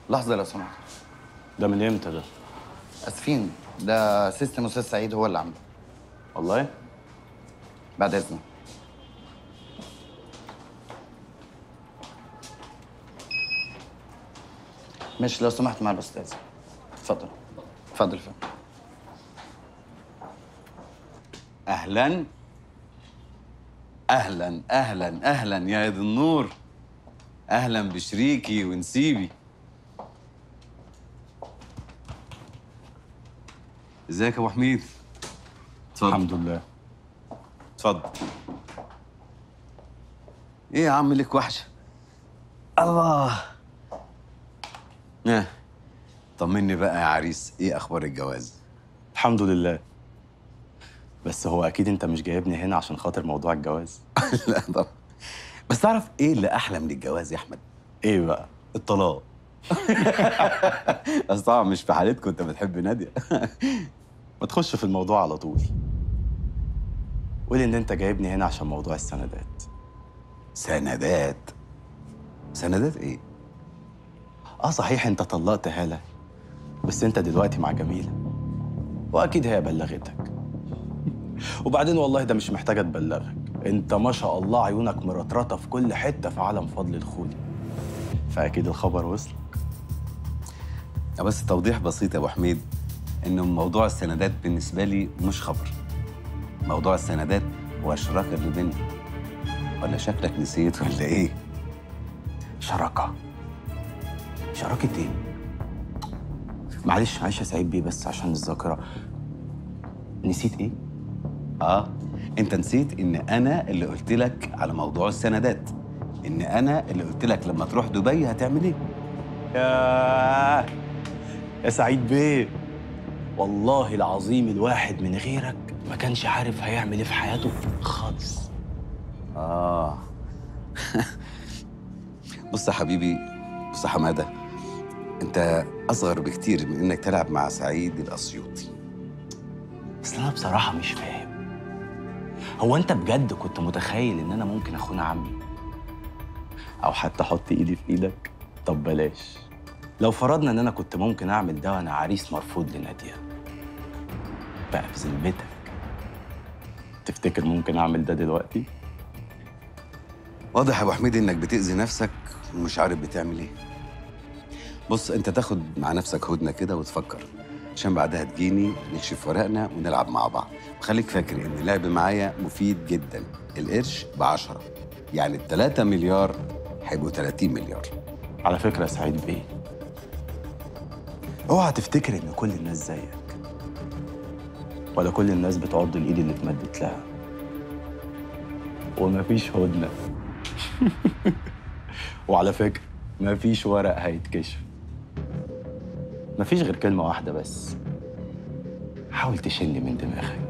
لحظه لو سمحت ده من امتى ده؟ اسفين ده سيستم استاذ سعيد هو اللي عامله والله؟ بعد اذنك مش لو سمحت مع الاستاذ اتفضل اتفضل فندم اهلا اهلا اهلا اهلا يا ذي النور اهلا بشريكي ونسيبي ازيك يا ابو حميد اتفضل الحمد لله اتفضل ايه يا عم لك وحشه الله اه طمني بقى يا عريس ايه اخبار الجواز الحمد لله بس هو اكيد انت مش جايبني هنا عشان خاطر موضوع الجواز لا طبعا بس تعرف ايه اللي احلى من الجواز يا احمد ايه بقى؟ الطلاق بس طبعا مش في حالتكم انت بتحب ناديه ما تخش في الموضوع على طول قول ان انت جايبني هنا عشان موضوع السندات سندات سندات ايه اه صحيح انت طلقت هالة بس انت دلوقتي مع جميلة واكيد هي بلغتك وبعدين والله ده مش محتاجة تبلغك انت ما شاء الله عيونك مرطرطة في كل حتة في عالم فضل الخولي فاكيد الخبر وصل بس توضيح بسيط يا ابو حميد ان موضوع السندات بالنسبه لي مش خبر موضوع السندات هو الشراكه اللي بيننا ولا شكلك نسيت ولا ايه شراكة شراكة ايه؟ معلش معلش يا سعيد بيه بس عشان الذاكرة نسيت ايه؟ اه انت نسيت ان انا اللي قلت لك على موضوع السندات ان انا اللي قلت لك لما تروح دبي هتعمل ايه يا يا سعيد بيه والله العظيم الواحد من غيرك ما كانش عارف هيعمل ايه في حياته خالص اه بص يا حبيبي بص يا حماده انت اصغر بكتير من انك تلعب مع سعيد الاسيوطي بس انا بصراحه مش فاهم هو انت بجد كنت متخيل ان انا ممكن اخون عمي او حتى احط ايدي في ايدك طب بلاش لو فرضنا ان انا كنت ممكن اعمل ده وانا عريس مرفوض لناديه بقى بذمتك تفتكر ممكن اعمل ده دلوقتي واضح يا ابو حميد انك بتاذي نفسك ومش عارف بتعمل ايه بص انت تاخد مع نفسك هدنه كده وتفكر عشان بعدها تجيني نكشف ورقنا ونلعب مع بعض وخليك فاكر ان اللعب معايا مفيد جدا القرش بعشرة يعني ال 3 مليار هيبقوا 30 مليار على فكره يا سعيد بيه اوعى تفتكر ان كل الناس زيك ولا كل الناس بتعض الايد اللي اتمدت لها ومفيش هدنه وعلى فكره مفيش ورق هيتكشف مفيش غير كلمه واحده بس حاول تشيلني من دماغك